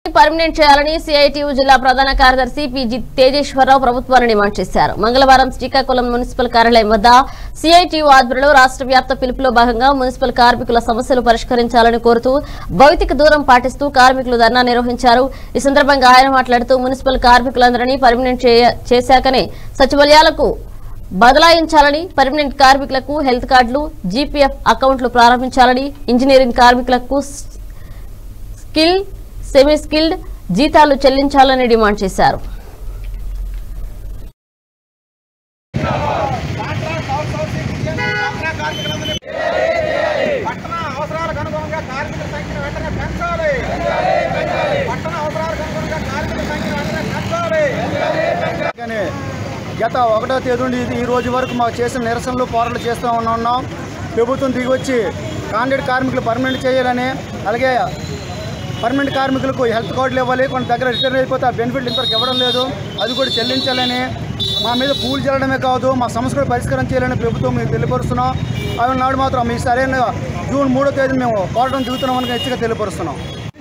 permanent చేయాలని CITU జిల్లా ప్రధాన కార్యదర్శి పిజి తేజేశ్వరరావు ప్రభుత్వాన్ని డిమాండ్ చేశారు మంగళవారం శ్రీకాకుళం మున్సిపల్ కార్యాలయం వద్ద సిఐటియు ఆధ్వర్యంలో రాష్ట్ర వ్యాప్త పిలుపులో భాగంగా మున్సిపల్ కార్మికుల సమస్యలు పరిష్కరించాలని కోరుతూ భౌతిక దూరం పాటిస్తూ కార్మికులు ధర్నా నిర్వహించారు ఈ సందర్భంగా ఆయన మాట్లాడుతూ మున్సిపల్ కార్మికులందరినీ పర్మనెంట్ చేయ- చేశాకనే సచివాలయాలకు బదలాయించాలని పర్మనెంట్ కార్మికులకు హెల్త్ కార్డులు జీపీఎఫ్ అకౌంట్లు ప్రారంభించాలని ఇంజనీరింగ్ కార్మికులకు స్కిల్ సెమీ స్కిల్డ్ జీతాలు చెల్లించాలని డిమాండ్ చేశారు కాంట్రాక్ట్ అవుట్సోర్సింగ్ విషయాన్ని డ్వాక్రా కార్మికులందరినీ పట్టణ అవసరాలకు అనుగుణంగా కార్మికుల సంఖ్యను వెంటనే పెంచాలి పట్టణ అవసరాలకు అనుగుణంగా కార్మికుల సంఖ్యను వెంటనే పెంచాలి కానీ గత ఒకటో తేదీ నుండి ఇది ఈ రోజు వరకు మాకు చేసిన నిరసనలు పోరాటాలు చేస్తూ ఉన్నాం ప్రభుత్వం దిగి వచ్చి కాంట్రాక్ట్ కార్మికులు పర్మనెంట్ చేయాలని అలాగే పర్మనెంట్ కార్మికులకు హెల్త్ కార్డులు ఇవ్వాలి కొంత దగ్గర రిటర్న్ అయిపోతే ఆ బెనిఫిట్లు ఇంతవరకు ఇవ్వడం లేదు అది కూడా చెల్లించాలని మా మీద పూలు చల్లడమే కాదు మా సమస్య కూడా పరిష్కారం చేయాలని ప్రభుత్వం మేము తెలియపరుస్తున్నాం అవి నాడు మాత్రం మీ సరైన జూన్ మూడో తేదీ మేము పోరాటం దిగుతున్నామని హెచ్చరిక తెలియపరుస్తున్నాం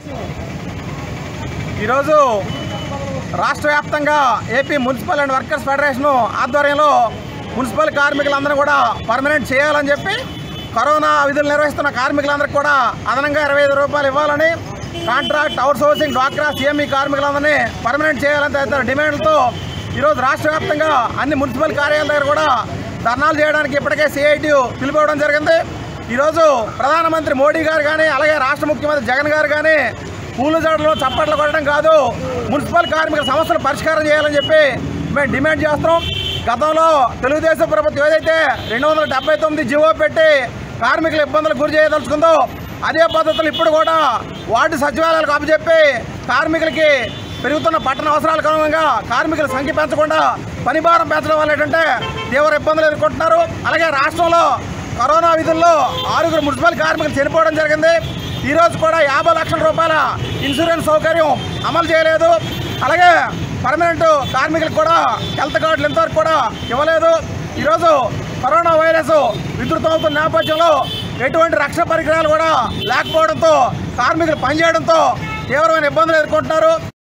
ఈరోజు రాష్ట్ర వ్యాప్తంగా AP municipal and workers federation ఆధ్వర్యంలో మున్సిపల్ కార్మికులందరూ కూడా పర్మనెంట్ చేయాలని చెప్పి కరోనా విధులు నిర్వహిస్తున్న కార్మికులందరికీ కూడా అదనంగా ఇరవై ఐదు రూపాయలు ఇవ్వాలని కాంట్రాక్ట్ అవుట్సోర్సింగ్ డ్వాక్రా సీఎంఈ కార్మికులందరినీ పర్మనెంట్ చేయాలని తదితర డిమాండ్లతో ఈరోజు రాష్ట్ర వ్యాప్తంగా అన్ని మున్సిపల్ కార్యాలయాల దగ్గర కూడా ధర్నాలు చేయడానికి ఇప్పటికే సిఐటి పిలుపుకోవడం జరిగింది ఈరోజు ప్రధానమంత్రి మోడీ గారు కానీ అలాగే రాష్ట్ర ముఖ్యమంత్రి జగన్ గారు కానీ పూల జడలో చప్పట్లు కొట్టడం కాదు మున్సిపల్ కార్మికుల సమస్యలు పరిష్కారం చేయాలని చెప్పి మేము డిమాండ్ చేస్తున్నాం గతంలో తెలుగుదేశం ప్రభుత్వం ఏదైతే రెండు వందల డెబ్బై తొమ్మిది జీవో పెట్టి కార్మికుల ఇబ్బందులకు గురి చేయదలుచుకుందో అదే పద్ధతులు ఇప్పుడు కూడా వార్డు సచివాలయాలకు అప్పచెప్పి కార్మికులకి పెరుగుతున్న పట్టణ అవసరాలకు అనుగుణంగా కార్మికుల సంఖ్య పెంచకుండా పని భారం పెంచడం వల్ల ఏంటంటే తీవ్ర ఇబ్బందులు ఎదుర్కొంటున్నారు అలాగే రాష్ట్రంలో కరోనా విధుల్లో ఆరుగురు మున్సిపల్ కార్మికులు చనిపోవడం జరిగింది ఈ రోజు కూడా యాభై లక్షల రూపాయల ఇన్సూరెన్స్ సౌకర్యం అమలు చేయలేదు అలాగే పర్మనెంట్ కార్మికులకు కూడా హెల్త్ కార్డులు ఇంతవరకు కూడా ఇవ్వలేదు ఈరోజు కరోనా వైరస్ విస్తృతమవుతున్న నేపథ్యంలో ఎటువంటి రక్షణ పరికరాలు కూడా లేకపోవడంతో కార్మికులు పనిచేయడంతో తీవ్రమైన ఇబ్బందులు ఎదుర్కొంటున్నారు